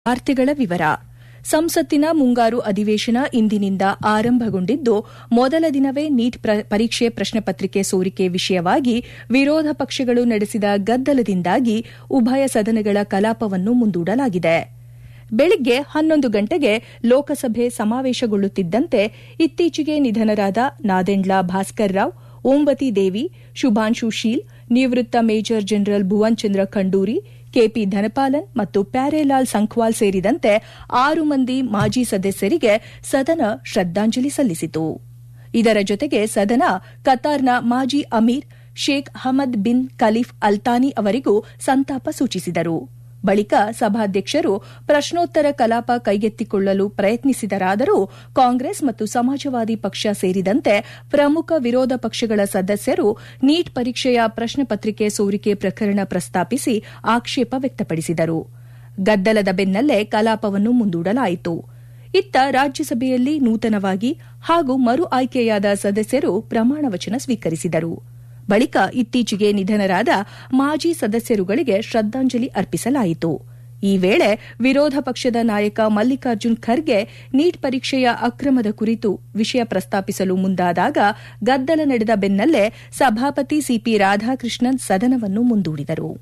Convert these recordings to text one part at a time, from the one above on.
ವಾರ್ತೆಗಳ ವಿವರ ಸಂಸತ್ತಿನ ಮುಂಗಾರು ಅಧಿವೇಶನ ಇಂದಿನಿಂದ ಆರಂಭಗೊಂಡಿದ್ದು ಮೊದಲ ದಿನವೇ ನೀಟ್ ಪರೀಕ್ಷೆ ಪ್ರಶ್ನೆ ಪತ್ರಿಕೆ ಸೋರಿಕೆ ವಿಷಯವಾಗಿ ವಿರೋಧ ಪಕ್ಷಗಳು ನಡೆಸಿದ ಗದ್ದಲದಿಂದಾಗಿ ಉಭಯ ಸದನಗಳ ಕಲಾಪವನ್ನು ಮುಂದೂಡಲಾಗಿದೆ ಬೆಳಗ್ಗೆ ಹನ್ನೊಂದು ಗಂಟೆಗೆ ಲೋಕಸಭೆ ಸಮಾವೇಶಗೊಳ್ಳುತ್ತಿದ್ದಂತೆ ಇತ್ತೀಚೆಗೆ ನಿಧನರಾದ ನಾದೆಂಡ್ಲ ಭಾಸ್ಕರ್ ರಾವ್ ಓಂವತಿ ದೇವಿ ಶುಭಾಂಶು ಶೀಲ್ ನಿವೃತ್ತ major general Bhuvan Chandra Khanduri K P Dhanapalan ಮತ್ತು ಪ್ಯಾರೇಲಾಲ್ ಸಂಖ್ವಾಲ್ ಸೇರಿದಂತೆ ಆರು ಮಂದಿ ಮಾಜಿ ಸದಸ್ಯರಿಗೆ ಸದನ ಶ್ರದ್ದಾಂಜಲಿ ಸಲ್ಲಿಸಿತು ಇದರ ಜೊತೆಗೆ ಸದನ ಕತಾರ್ನ ಮಾಜಿ ಅಮೀರ್ Sheikh Hamad bin Khalifa Al Thani ಅವರಿಗೂ ಸಂತಾಪ ಸೂಚಿಸಿದರು ಬಳಿಕ ಸಭಾಧ್ಯಕ್ಷರು ಪ್ರಶ್ನೋತ್ತರ ಕಲಾಪ ಕೈಗೆತ್ತಿಕೊಳ್ಳಲು ಪ್ರಯತ್ನಿಸಿದರಾದರೂ ಕಾಂಗ್ರೆಸ್ ಮತ್ತು ಸಮಾಜವಾದಿ ಪಕ್ಷ ಸೇರಿದಂತೆ ಪ್ರಮುಖ ವಿರೋಧ ಪಕ್ಷಗಳ ಸದಸ್ಯರು ನೀಟ್ ಪರೀಕ್ಷೆಯ ಪ್ರಶ್ನೆ ಪತ್ರಿಕೆ ಸೋರಿಕೆ ಪ್ರಕರಣ ಪ್ರಸ್ತಾಪಿಸಿ ಆಕ್ಷೇಪ ವ್ಯಕ್ತಪಡಿಸಿದರು ಗದ್ದಲದ ಬೆನ್ನಲ್ಲೇ ಕಲಾಪವನ್ನು ಮುಂದೂಡಲಾಯಿತು ಇತ್ತ ರಾಜ್ಯಸಭೆಯಲ್ಲಿ ನೂತನವಾಗಿ ಹಾಗೂ ಮರು ಆಯ್ಕೆಯಾದ ಸದಸ್ಯರು ಪ್ರಮಾಣವಚನ ಸ್ವೀಕರಿಸಿದರು ಬಳಿಕ ಇತ್ತೀಚೆಗೆ ನಿಧನರಾದ ಮಾಜಿ ಸದಸ್ಯರುಗಳಿಗೆ ಶ್ರದ್ದಾಂಜಲಿ ಅರ್ಪಿಸಲಾಯಿತು ಈ ವೇಳೆ ವಿರೋಧ ಪಕ್ಷದ ನಾಯಕ ಮಲ್ಲಿಕಾರ್ಜುನ್ ಖರ್ಗೆ ನೀಟ್ ಪರೀಕ್ಷೆಯ ಅಕ್ರಮದ ಕುರಿತು ವಿಷಯ ಪ್ರಸ್ತಾಪಿಸಲು ಮುಂದಾದಾಗ ಗದ್ದಲ ನಡೆದ ಬೆನ್ನಲ್ಲೇ ಸಭಾಪತಿ ಸಿಪಿ ರಾಧಾಕೃಷ್ಣನ್ ಸದನವನ್ನು ಮುಂದೂಡಿದರು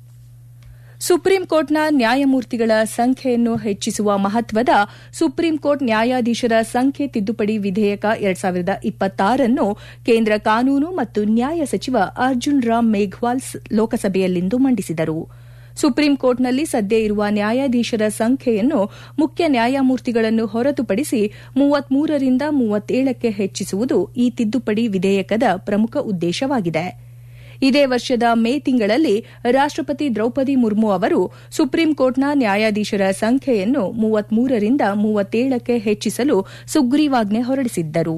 ಸುಪ್ರೀಂ ಕೋರ್ಟ್ನ ನ್ಯಾಯಮೂರ್ತಿಗಳ ಸಂಖ್ಯೆಯನ್ನು ಹೆಚ್ಚಿಸುವ ಮಹತ್ವದ ಸುಪ್ರೀಂ ಕೋರ್ಟ್ ನ್ಯಾಯಾಧೀಶರ ಸಂಖ್ಯೆ ತಿದ್ದುಪಡಿ ವಿಧೇಯಕ ಎರಡ್ ಸಾವಿರದ ಇಪ್ಪತ್ತಾರನ್ನು ಕೇಂದ್ರ ಕಾನೂನು ಮತ್ತು ನ್ಯಾಯ ಸಚಿವ ಅರ್ಜುನ್ ರಾಮ್ ಮೇಘ್ವಾಲ್ ಲೋಕಸಭೆಯಲ್ಲಿಂದು ಮಂಡಿಸಿದರು ಸುಪ್ರೀಂ ಕೋರ್ಟ್ನಲ್ಲಿ ಸದ್ಯ ಇರುವ ನ್ಯಾಯಾಧೀಶರ ಸಂಖ್ಯೆಯನ್ನು ಮುಖ್ಯ ನ್ಯಾಯಮೂರ್ತಿಗಳನ್ನು ಹೊರತುಪಡಿಸಿ ಮೂವತ್ಮೂರರಿಂದ ಮೂವತ್ತೇಳಕ್ಕೆ ಹೆಚ್ಚಿಸುವುದು ಈ ತಿದ್ದುಪಡಿ ವಿಧೇಯಕದ ಪ್ರಮುಖ ಉದ್ದೇಶವಾಗಿದೆ ಇದೇ ವರ್ಷದ ಮೇ ತಿಂಗಳಲ್ಲಿ ರಾಷ್ಟಪತಿ ದ್ರೌಪದಿ ಮುರ್ಮು ಅವರು ಸುಪ್ರೀಂ ಕೋರ್ಟ್ನ ನ್ಯಾಯಾಧೀಶರ ಸಂಖ್ಯೆಯನ್ನು ಮೂವತ್ಮೂರರಿಂದ ಮೂವತ್ತೇಳಕ್ಕೆ ಹೆಚ್ಚಿಸಲು ಸುಗ್ರೀವಾಜ್ಞೆ ಹೊರಡಿಸಿದ್ದರು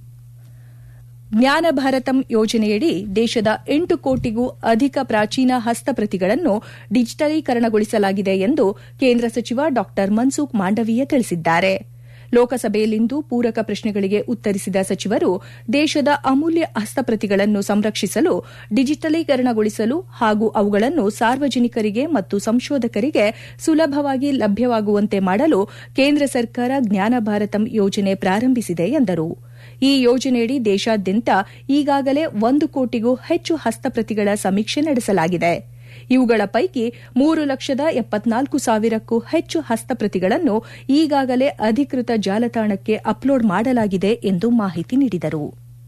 ಜ್ಞಾನ ಭಾರತಂ ಯೋಜನೆಯಡಿ ದೇಶದ ಎಂಟು ಕೋಟಿಗೂ ಅಧಿಕ ಪ್ರಾಚೀನ ಹಸ್ತಪ್ರತಿಗಳನ್ನು ಡಿಜಿಟಲೀಕರಣಗೊಳಿಸಲಾಗಿದೆ ಎಂದು ಕೇಂದ್ರ ಸಚಿವ ಡಾ ಮನ್ಸುಖ್ ಮಾಂಡವೀಯ ತಿಳಿಸಿದ್ದಾರೆ ಲೋಕಸಭೆಯಲ್ಲಿಂದು ಪೂರಕ ಪ್ರಶ್ನೆಗಳಿಗೆ ಉತ್ತರಿಸಿದ ಸಚಿವರು ದೇಶದ ಅಮೂಲ್ಯ ಹಸ್ತಪ್ರತಿಗಳನ್ನು ಸಂರಕ್ಷಿಸಲು ಡಿಜಿಟಲೀಕರಣಗೊಳಿಸಲು ಹಾಗೂ ಅವುಗಳನ್ನು ಸಾರ್ವಜನಿಕರಿಗೆ ಮತ್ತು ಸಂಶೋಧಕರಿಗೆ ಸುಲಭವಾಗಿ ಲಭ್ಯವಾಗುವಂತೆ ಮಾಡಲು ಕೇಂದ್ರ ಸರ್ಕಾರ ಜ್ಞಾನ ಭಾರತಂ ಯೋಜನೆ ಪ್ರಾರಂಭಿಸಿದೆ ಎಂದರು ಈ ಯೋಜನೆಯಡಿ ದೇಶಾದ್ಯಂತ ಈಗಾಗಲೇ ಒಂದು ಕೋಟಿಗೂ ಹೆಚ್ಚು ಹಸ್ತಪ್ರತಿಗಳ ಸಮೀಕ್ಷೆ ನಡೆಸಲಾಗಿದೆ ಇವುಗಳ ಪೈಕಿ ಮೂರು ಲಕ್ಷದ ಎಪ್ಪತ್ನಾಲ್ಕು ಸಾವಿರಕ್ಕೂ ಹೆಚ್ಚು ಹಸ್ತಪ್ರತಿಗಳನ್ನು ಈಗಾಗಲೇ ಅಧಿಕೃತ ಜಾಲತಾಣಕ್ಕೆ ಅಪ್ಲೋಡ್ ಮಾಡಲಾಗಿದೆ ಎಂದು ಮಾಹಿತಿ ನೀಡಿದರು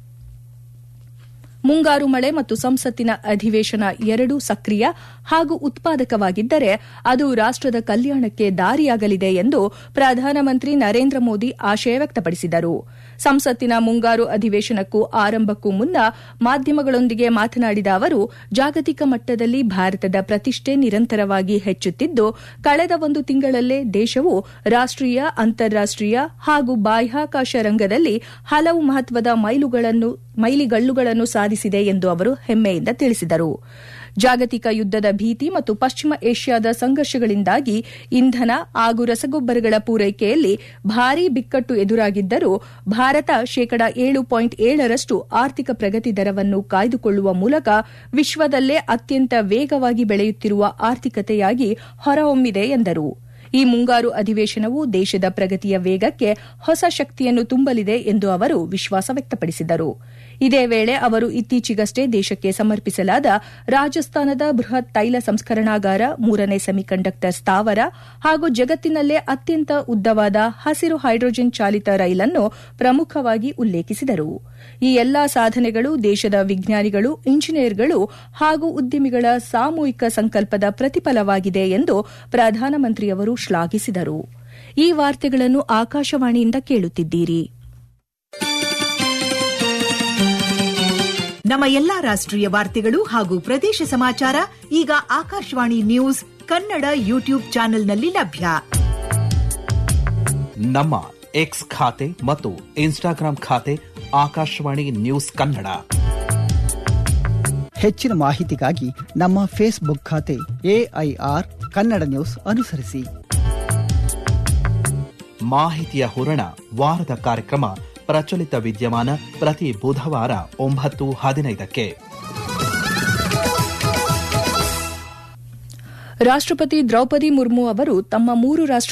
ಮುಂಗಾರು ಮಳೆ ಮತ್ತು ಸಂಸತ್ತಿನ ಅಧಿವೇಶನ ಎರಡೂ ಸಕ್ರಿಯ ಹಾಗೂ ಉತ್ಪಾದಕವಾಗಿದ್ದರೆ ಅದು ರಾಷ್ಟದ ಕಲ್ಯಾಣಕ್ಕೆ ದಾರಿಯಾಗಲಿದೆ ಎಂದು ಪ್ರಧಾನಮಂತ್ರಿ ನರೇಂದ್ರ ಮೋದಿ ಆಶಯ ವ್ಯಕ್ತಪಡಿಸಿದರು ಸಂಸತ್ತಿನ ಮುಂಗಾರು ಅಧಿವೇಶನಕ್ಕೂ ಆರಂಭಕ್ಕೂ ಮುನ್ನ ಮಾಧ್ಯಮಗಳೊಂದಿಗೆ ಮಾತನಾಡಿದ ಅವರು ಜಾಗತಿಕ ಮಟ್ಟದಲ್ಲಿ ಭಾರತದ ಪ್ರತಿಷ್ಠೆ ನಿರಂತರವಾಗಿ ಹೆಚ್ಚುತ್ತಿದ್ದು ಕಳೆದ ಒಂದು ತಿಂಗಳಲ್ಲೇ ದೇಶವು ರಾಷ್ಟೀಯ ಅಂತಾರಾಷ್ಟೀಯ ಹಾಗೂ ಬಾಹ್ಯಾಕಾಶ ರಂಗದಲ್ಲಿ ಹಲವು ಮಹತ್ವದ ಮೈಲಿಗಲ್ಲುಗಳನ್ನು ಸಾಧಿಸಿದೆ ಎಂದು ಅವರು ಹೆಮ್ಮೆಯಿಂದ ತಿಳಿಸಿದರು ಜಾಗತಿಕ ಯುದ್ದದ ಭೀತಿ ಮತ್ತು ಪಶ್ಚಿಮ ಏಷ್ಯಾದ ಸಂಘರ್ಷಗಳಿಂದಾಗಿ ಇಂಧನ ಹಾಗೂ ರಸಗೊಬ್ಬರಗಳ ಪೂರೈಕೆಯಲ್ಲಿ ಭಾರೀ ಬಿಕ್ಕಟ್ಟು ಎದುರಾಗಿದ್ದರೂ ಭಾರತ ಶೇಕಡಾ ಏಳು ಪಾಯಿಂಟ್ ಏಳರಷ್ಟು ಆರ್ಥಿಕ ಪ್ರಗತಿ ದರವನ್ನು ಕಾಯ್ದುಕೊಳ್ಳುವ ಮೂಲಕ ವಿಶ್ವದಲ್ಲೇ ಅತ್ಯಂತ ವೇಗವಾಗಿ ಬೆಳೆಯುತ್ತಿರುವ ಆರ್ಥಿಕತೆಯಾಗಿ ಹೊರಹೊಮ್ಮಿದೆ ಎಂದರು ಈ ಮುಂಗಾರು ಅಧಿವೇಶನವು ದೇಶದ ಪ್ರಗತಿಯ ವೇಗಕ್ಕೆ ಹೊಸ ಶಕ್ತಿಯನ್ನು ತುಂಬಲಿದೆ ಎಂದು ಅವರು ವಿಶ್ವಾಸ ವ್ಯಕ್ತಪಡಿಸಿದರು ಇದೇ ವೇಳೆ ಅವರು ಇತ್ತೀಚೆಗಷ್ಟೇ ದೇಶಕ್ಕೆ ಸಮರ್ಪಿಸಲಾದ ರಾಜಸ್ಥಾನದ ಬೃಹತ್ ತೈಲ ಸಂಸ್ಕರಣಾಗಾರ ಮೂರನೇ ಸೆಮಿಕಂಡಕ್ಟರ್ ಸ್ಥಾವರ ಹಾಗೂ ಜಗತ್ತಿನಲ್ಲೇ ಅತ್ಯಂತ ಉದ್ದವಾದ ಹಸಿರು ಹೈಡ್ರೋಜನ್ ಚಾಲಿತ ರೈಲನ್ನು ಪ್ರಮುಖವಾಗಿ ಉಲ್ಲೇಖಿಸಿದರು ಈ ಎಲ್ಲಾ ಸಾಧನೆಗಳು ದೇಶದ ವಿಜ್ಞಾನಿಗಳು ಇಂಜಿನಿಯರ್ಗಳು ಹಾಗೂ ಉದ್ಯಮಿಗಳ ಸಾಮೂಹಿಕ ಸಂಕಲ್ಪದ ಪ್ರತಿಫಲವಾಗಿದೆ ಎಂದು ಪ್ರಧಾನಮಂತ್ರಿಯವರು ಶ್ಲಾಘಿಸಿದರು ಈ ವಾರ್ತೆಗಳನ್ನು ಆಕಾಶವಾಣಿಯಿಂದ ಕೇಳುತ್ತಿದ್ದೀರಿ ನಮ್ಮ ಎಲ್ಲಾ ರಾಷ್ಟ್ರೀಯ ವಾರ್ತೆಗಳು ಹಾಗೂ ಪ್ರದೇಶ ಸಮಾಚಾರ ಈಗ ಆಕಾಶವಾಣಿ ನ್ಯೂಸ್ ಕನ್ನಡ ಯೂಟ್ಯೂಬ್ ಚಾನೆಲ್ನಲ್ಲಿ ಲಭ್ಯ ನಮ್ಮ ಎಕ್ಸ್ ಖಾತೆ ಮತ್ತು ಇನ್ಸ್ಟಾಗ್ರಾಂ ಖಾತೆ ಆಕಾಶವಾಣಿ ನ್ಯೂಸ್ ಕನ್ನಡ ಹೆಚ್ಚಿನ ಮಾಹಿತಿಗಾಗಿ ನಮ್ಮ ಫೇಸ್ಬುಕ್ ಖಾತೆ ಎಐಆರ್ ಕನ್ನಡ ನ್ಯೂಸ್ ಅನುಸರಿಸಿ ಮಾಹಿತಿಯ ಹೂರಣ ವಾರದ ಕಾರ್ಯಕ್ರಮ ಪ್ರಚಲಿತ ವಿದ್ಯಮಾನ ಪ್ರತಿ ಬುಧವಾರ ಒಂಬತ್ತು ಹದಿನೈದಕ್ಕೆ ರಾಷ್ಟಪತಿ ದ್ರೌಪದಿ ಮುರ್ಮು ಅವರು ತಮ್ಮ ಮೂರು ರಾಷ್ಟ